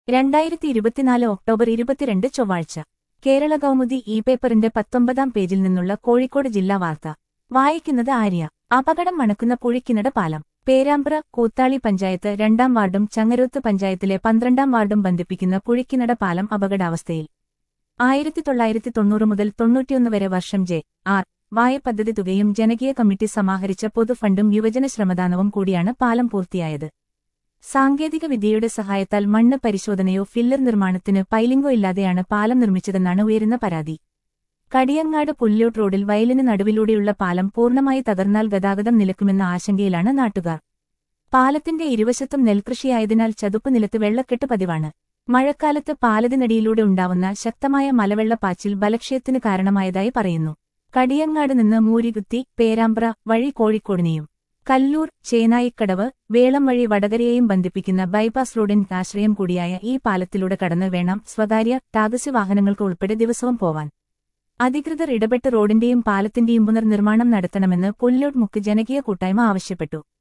രണ്ടായിരത്തി ഇരുപത്തിനാല് ഒക്ടോബർ ഇരുപത്തിരണ്ട് ചൊവ്വാഴ്ച കേരള കൗമുദി ഇ പേപ്പറിന്റെ പത്തൊമ്പതാം പേജിൽ നിന്നുള്ള കോഴിക്കോട് ജില്ലാ വാർത്ത വായിക്കുന്നത് ആര്യ അപകടം മണക്കുന്ന പുഴിക്കിനട പാലം പേരാമ്പ്ര കൂത്താളി പഞ്ചായത്ത് രണ്ടാം വാർഡും ചങ്ങരോത്ത് പഞ്ചായത്തിലെ പന്ത്രണ്ടാം വാർഡും ബന്ധിപ്പിക്കുന്ന പുഴിക്കിനട പാലം അപകടാവസ്ഥയിൽ ആയിരത്തി തൊള്ളായിരത്തി തൊണ്ണൂറ് മുതൽ തൊണ്ണൂറ്റിയൊന്ന് വരെ വർഷം ജെ ആർ വായ പദ്ധതി തുകയും ജനകീയ കമ്മിറ്റി സമാഹരിച്ച പൊതുഫണ്ടും യുവജന ശ്രമദാനവും കൂടിയാണ് പാലം പൂർത്തിയായത് സാങ്കേതിക വിദ്യയുടെ സഹായത്താൽ മണ്ണ് പരിശോധനയോ ഫില്ലർ നിർമ്മാണത്തിന് പൈലിംഗോ ഇല്ലാതെയാണ് പാലം നിർമ്മിച്ചതെന്നാണ് ഉയരുന്ന പരാതി കടിയങ്ങാട് പുല്ലോട്ട് റോഡിൽ വയലിന് നടുവിലൂടെയുള്ള പാലം പൂർണ്ണമായി തകർന്നാൽ ഗതാഗതം നിലക്കുമെന്ന ആശങ്കയിലാണ് നാട്ടുകാർ പാലത്തിന്റെ ഇരുവശത്തും നെൽകൃഷിയായതിനാൽ ചതുപ്പ് നിലത്ത് വെള്ളക്കെട്ട് പതിവാണ് മഴക്കാലത്ത് പാലത്തിനടിയിലൂടെ ഉണ്ടാവുന്ന ശക്തമായ മലവെള്ളപ്പാച്ചിൽ ബലക്ഷയത്തിന് കാരണമായതായി പറയുന്നു കടിയങ്ങാട് നിന്ന് മൂരികുത്തി പേരാമ്പ്ര വഴി കോഴിക്കോടിനെയും കല്ലൂർ ചേനായിക്കടവ് വേളം വഴി വടകരയെയും ബന്ധിപ്പിക്കുന്ന ബൈപ്പാസ് റോഡിന് ആശ്രയം കൂടിയായ ഈ പാലത്തിലൂടെ കടന്ന് വേണം സ്വകാര്യ ടാക്സി വാഹനങ്ങൾക്ക് ഉൾപ്പെടെ ദിവസവും പോവാൻ അധികൃതർ ഇടപെട്ട് റോഡിന്റെയും പാലത്തിന്റെയും പുനർനിർമ്മാണം നടത്തണമെന്ന് പുല്ലോട്ട് മുക്ക് ജനകീയ കൂട്ടായ്മ ആവശ്യപ്പെട്ടു